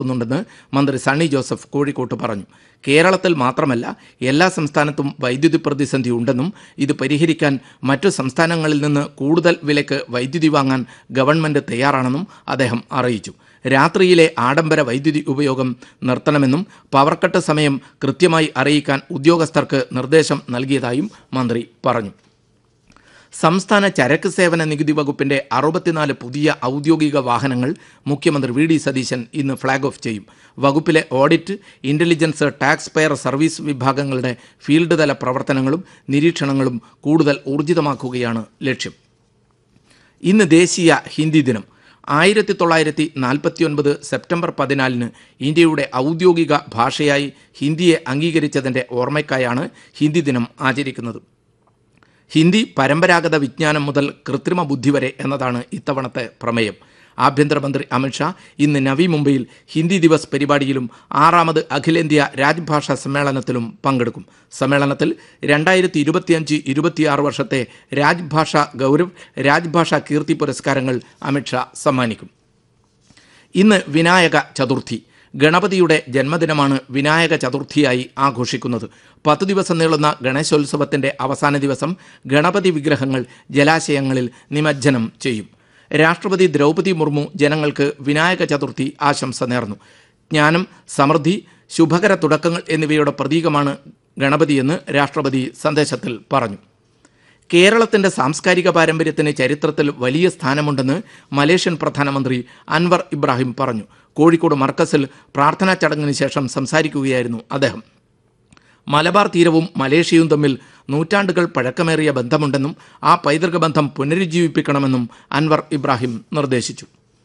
ുന്നുണ്ടെന്ന് മന്ത്രി സണ്ണി ജോസഫ് കോഴിക്കോട്ട് പറഞ്ഞു കേരളത്തിൽ മാത്രമല്ല എല്ലാ സംസ്ഥാനത്തും വൈദ്യുതി പ്രതിസന്ധി ഉണ്ടെന്നും ഇത് പരിഹരിക്കാൻ മറ്റു സംസ്ഥാനങ്ങളിൽ നിന്ന് കൂടുതൽ വിലയ്ക്ക് വൈദ്യുതി വാങ്ങാൻ ഗവൺമെന്റ് തയ്യാറാണെന്നും അദ്ദേഹം അറിയിച്ചു രാത്രിയിലെ ആഡംബര വൈദ്യുതി ഉപയോഗം നിർത്തണമെന്നും പവർ കട്ട് സമയം കൃത്യമായി അറിയിക്കാൻ ഉദ്യോഗസ്ഥർക്ക് നിർദ്ദേശം നൽകിയതായും മന്ത്രി പറഞ്ഞു സംസ്ഥാന ചരക്ക് സേവന നികുതി വകുപ്പിന്റെ അറുപത്തിനാല് പുതിയ ഔദ്യോഗിക വാഹനങ്ങൾ മുഖ്യമന്ത്രി വി ഡി സതീശൻ ഇന്ന് ഫ്ളാഗ് ഓഫ് ചെയ്യും വകുപ്പിലെ audit intelligence tax payer service വിഭാഗങ്ങളുടെ ഫീൽഡ് തല പ്രവർത്തനങ്ങളും നിരീക്ഷണങ്ങളും കൂടുതൽ ഊർജിതമാക്കുകയാണ് ലക്ഷ്യം ഇന്ന് ദേശീയ ഹിന്ദി ദിനം ആയിരത്തി തൊള്ളായിരത്തി നാൽപ്പത്തിയൊൻപത് സെപ്റ്റംബർ പതിനാലിന് ഇന്ത്യയുടെ ഔദ്യോഗിക ഭാഷയായി ഹിന്ദിയെ അംഗീകരിച്ചതിൻ്റെ ഓർമ്മയ്ക്കായാണ് ഹിന്ദി ദിനം ആചരിക്കുന്നത് ഹിന്ദി പരമ്പരാഗത വിജ്ഞാനം മുതൽ കൃത്രിമ ബുദ്ധി വരെ എന്നതാണ് ഇത്തവണത്തെ പ്രമേയം ആഭ്യന്തരമന്ത്രി അമിത്ഷാ ഇന്ന് നവി മുംബൈയിൽ ഹിന്ദി ദിവസ് പരിപാടിയിലും ആറാമത് അഖിലേന്ത്യാ രാജ്ഭാഷാ സമ്മേളനത്തിലും പങ്കെടുക്കും സമ്മേളനത്തിൽ രണ്ടായിരത്തി ഇരുപത്തിയഞ്ച് ഇരുപത്തിയാറ് വർഷത്തെ രാജ്ഭാഷാ ഗൗരവ് രാജ്ഭാഷാ കീർത്തി പുരസ്കാരങ്ങൾ അമിത്ഷാ സമ്മാനിക്കും ഇന്ന് വിനായക ചതുർത്ഥി ഗണപതിയുടെ ജന്മദിനമാണ് വിനായക ചതുർത്ഥിയായി ആഘോഷിക്കുന്നത് പത്ത് ദിവസം നീളുന്ന ഗണേശോത്സവത്തിന്റെ അവസാന ദിവസം ഗണപതി വിഗ്രഹങ്ങൾ ജലാശയങ്ങളിൽ നിമജ്ജനം ചെയ്യും രാഷ്ട്രപതി ദ്രൗപദി മുർമു ജനങ്ങൾക്ക് വിനായക ചതുർത്ഥി ആശംസ നേർന്നു ജ്ഞാനം സമൃദ്ധി ശുഭകര തുടക്കങ്ങൾ എന്നിവയുടെ പ്രതീകമാണ് ഗണപതിയെന്ന് രാഷ്ട്രപതി സന്ദേശത്തിൽ പറഞ്ഞു കേരളത്തിന്റെ സാംസ്കാരിക പാരമ്പര്യത്തിന് ചരിത്രത്തിൽ വലിയ സ്ഥാനമുണ്ടെന്ന് മലേഷ്യൻ പ്രധാനമന്ത്രി അൻവർ ഇബ്രാഹിം പറഞ്ഞു കോഴിക്കോട് മർക്കസിൽ പ്രാർത്ഥനാ ചടങ്ങിന് ശേഷം സംസാരിക്കുകയായിരുന്നു അദ്ദേഹം മലബാർ തീരവും മലേഷ്യയും തമ്മിൽ നൂറ്റാണ്ടുകൾ പഴക്കമേറിയ ബന്ധമുണ്ടെന്നും ആ പൈതൃക ബന്ധം പുനരുജ്ജീവിപ്പിക്കണമെന്നും അൻവർ ഇബ്രാഹിം നിർദ്ദേശിച്ചു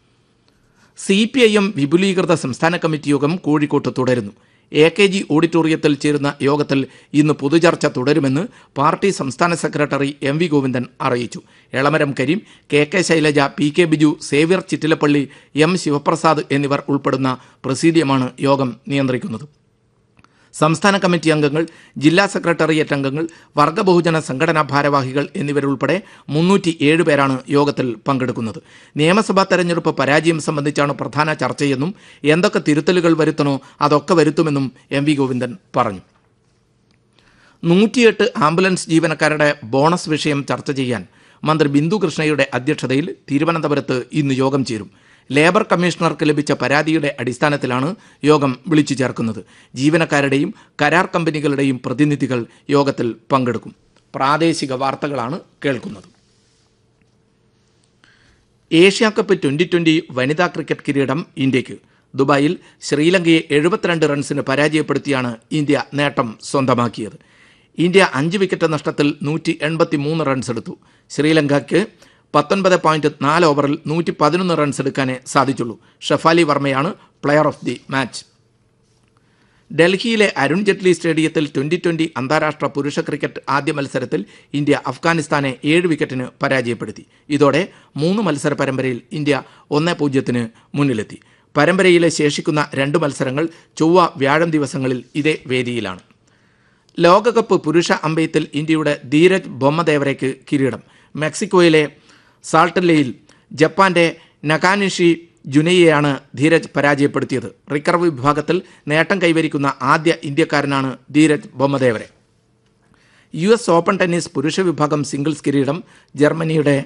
സി പി ഐ എം വിപുലീകൃത സംസ്ഥാന കമ്മിറ്റി യോഗം കോഴിക്കോട്ട് തുടരുന്നു എ കെ ജി ഓഡിറ്റോറിയത്തിൽ ചേരുന്ന യോഗത്തിൽ ഇന്ന് പൊതുചർച്ച തുടരുമെന്ന് പാർട്ടി സംസ്ഥാന സെക്രട്ടറി എം വി ഗോവിന്ദൻ അറിയിച്ചു Elamaram Kareem K K Shailaja P K Biju Xavier Chittilappally M Sivaprasad എന്നിവർ ഉൾപ്പെടുന്ന പ്രസീഡിയമാണ് യോഗം നിയന്ത്രിക്കുന്നത് സംസ്ഥാന കമ്മിറ്റി അംഗങ്ങൾ ജില്ലാ സെക്രട്ടേറിയറ്റ് അംഗങ്ങൾ വർഗ ബഹുജന സംഘടനാ ഭാരവാഹികൾ എന്നിവരുൾപ്പെടെ മുന്നൂറ്റി ഏഴ് പേരാണ് യോഗത്തിൽ പങ്കെടുക്കുന്നത് നിയമസഭാ തെരഞ്ഞെടുപ്പ് പരാജയം സംബന്ധിച്ചാണ് പ്രധാന ചർച്ചയെന്നും എന്തൊക്കെ തിരുത്തലുകൾ വരുത്തണോ അതൊക്കെ വരുത്തുമെന്നും എം വി ഗോവിന്ദൻ പറഞ്ഞു നൂറ്റിയെട്ട് ആംബുലൻസ് ജീവനക്കാരുടെ ബോണസ് വിഷയം ചർച്ച ചെയ്യാൻ മന്ത്രി ബിന്ദു കൃഷ്ണയുടെ അധ്യക്ഷതയിൽ തിരുവനന്തപുരത്ത് ഇന്ന് യോഗം ചേരും ലേബർ കമ്മീഷണർക്ക് ലഭിച്ച പരാതിയുടെ അടിസ്ഥാനത്തിലാണ് യോഗം വിളിച്ചു ചേർക്കുന്നത് ജീവനക്കാരുടെയും കരാർ കമ്പനികളുടെയും പ്രതിനിധികൾ യോഗത്തിൽ പങ്കെടുക്കും പ്രാദേശിക വാർത്തകളാണ് കേൾക്കുന്നത് ഏഷ്യ കപ്പ് ട്വന്റി ട്വന്റി വനിതാ ക്രിക്കറ്റ് കിരീടം ഇന്ത്യക്ക് ദുബായിൽ ശ്രീലങ്കയെ എഴുപത്തിരണ്ട് റൺസിന് പരാജയപ്പെടുത്തിയാണ് ഇന്ത്യ നേട്ടം സ്വന്തമാക്കിയത് ഇന്ത്യ അഞ്ച് വിക്കറ്റ് നഷ്ടത്തിൽ നൂറ്റി എൺപത്തി മൂന്ന് റൺസ് എടുത്തു ശ്രീലങ്കയ്ക്ക് പത്തൊൻപത് പോയിന്റ് നാല് ഓവറിൽ നൂറ്റി പതിനൊന്ന് റൺസ് എടുക്കാനേ സാധിച്ചുള്ളൂ ഷഫാലി വർമ്മയാണ് പ്ലെയർ ഓഫ് ദി മാച്ച് ഡൽഹിയിലെ അരുൺ ജെയ്റ്റ്ലി സ്റ്റേഡിയത്തിൽ ട്വന്റി ട്വന്റി അന്താരാഷ്ട്ര പുരുഷ ക്രിക്കറ്റ് ആദ്യ മത്സരത്തിൽ ഇന്ത്യ അഫ്ഗാനിസ്ഥാനെ ഏഴ് വിക്കറ്റിന് പരാജയപ്പെടുത്തി ഇതോടെ മൂന്ന് മത്സര പരമ്പരയിൽ ഇന്ത്യ ഒന്ന് പൂജ്യത്തിന് മുന്നിലെത്തി പരമ്പരയിലെ ശേഷിക്കുന്ന രണ്ട് മത്സരങ്ങൾ ചൊവ്വ വ്യാഴം ദിവസങ്ങളിൽ ഇതേ വേദിയിലാണ് ലോകകപ്പ് പുരുഷ അമ്പെയ്ത്തിൽ ഇന്ത്യയുടെ ധീരജ് ബൊമ്മദേവരയ്ക്ക് കിരീടം മെക്സിക്കോയിലെ സാൾട്ടല്ലയിൽ ജപ്പാന്റെ നകാനിഷി ജുനയെയാണ് ധീരജ് പരാജയപ്പെടുത്തിയത് റിക്കർവ് വിഭാഗത്തിൽ നേട്ടം കൈവരിക്കുന്ന ആദ്യ ഇന്ത്യക്കാരനാണ് Dhiraj Bommadevara U S open tennis പുരുഷ വിഭാഗം സിംഗിൾസ് കിരീടം ജർമ്മനിയുടെ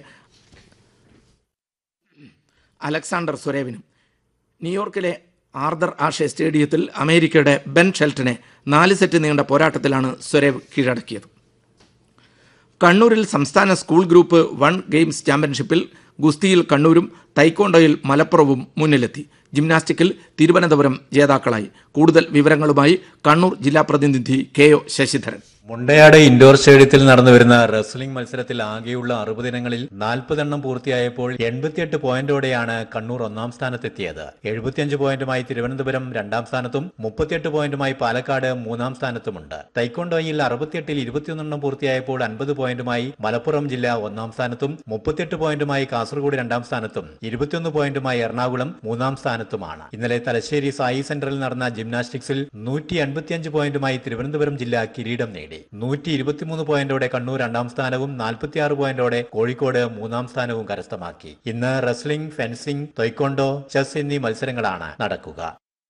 അലക്സാണ്ടർ സുരേവിനും ന്യൂയോർക്കിലെ ആർദർ ആഷെ സ്റ്റേഡിയത്തിൽ അമേരിക്കയുടെ ബെൻ ഷെൽട്ടനെ നാല് സെറ്റ് നീണ്ട പോരാട്ടത്തിലാണ് സ്വരേവ് കീഴടക്കിയത് കണ്ണൂരിൽ സംസ്ഥാന സ്കൂൾ ഗ്രൂപ്പ് വൺ ഗെയിംസ് ചാമ്പ്യൻഷിപ്പിൽ ഗുസ്തിയിൽ കണ്ണൂരും തൈക്കോണ്ടോയിൽ മലപ്പുറവും മുന്നിലെത്തി ജിംനാസ്റ്റിക്കിൽ തിരുവനന്തപുരം ജേതാക്കളായി കൂടുതൽ വിവരങ്ങളുമായി കണ്ണൂർ ജില്ലാ പ്രതിനിധി K O Sasidharan Mundayad indoor സ്റ്റേഡിയത്തിൽ നടന്നുവരുന്ന റെസ്ലിംഗ് മത്സരത്തിൽ ആകെയുള്ള അറുപത് ഇനങ്ങളിൽ നാൽപ്പതെണ്ണം പൂർത്തിയായപ്പോൾ എൺപത്തിയെട്ട് പോയിന്റോടെയാണ് കണ്ണൂർ ഒന്നാം സ്ഥാനത്തെത്തിയത് എഴുപത്തിയഞ്ച് പോയിന്റുമായി തിരുവനന്തപുരം രണ്ടാം സ്ഥാനത്തും മുപ്പത്തിയെട്ട് പോയിന്റുമായി പാലക്കാട് മൂന്നാം സ്ഥാനത്തുമുണ്ട് തൈക്കൊണ്ടോയിൽ അറുപത്തിയെട്ടിൽ ഇരുപത്തിയൊന്നെണ്ണം പൂർത്തിയായപ്പോൾ അൻപത് പോയിന്റുമായി മലപ്പുറം ജില്ല ഒന്നാം സ്ഥാനത്തും മുപ്പത്തിയെട്ട് പോയിന്റുമായി കാസർഗോഡ് രണ്ടാം സ്ഥാനത്തും ഇരുപത്തിയൊന്ന് പോയിന്റുമായി എറണാകുളം മൂന്നാം സ്ഥാനത്തുമാണ് ഇന്നലെ തലശ്ശേരി സായി സെന്ററിൽ നടന്ന ജിംനാസ്റ്റിക്സിൽ നൂറ്റി അൻപത്തിയഞ്ച് പോയിന്റുമായി തിരുവനന്തപുരം ജില്ല കിരീടം നേടി നൂറ്റി ഇരുപത്തിമൂന്ന് പോയിന്റോടെ കണ്ണൂർ രണ്ടാം സ്ഥാനവും നാൽപ്പത്തിയാറ് പോയിന്റോടെ കോഴിക്കോട് മൂന്നാം സ്ഥാനവും കരസ്ഥമാക്കി ഇന്ന് റെസ്ലിംഗ് ഫെൻസിംഗ് തൊയ്ക്കൊണ്ടോ ചെസ് എന്നീ മത്സരങ്ങളാണ് നടക്കുക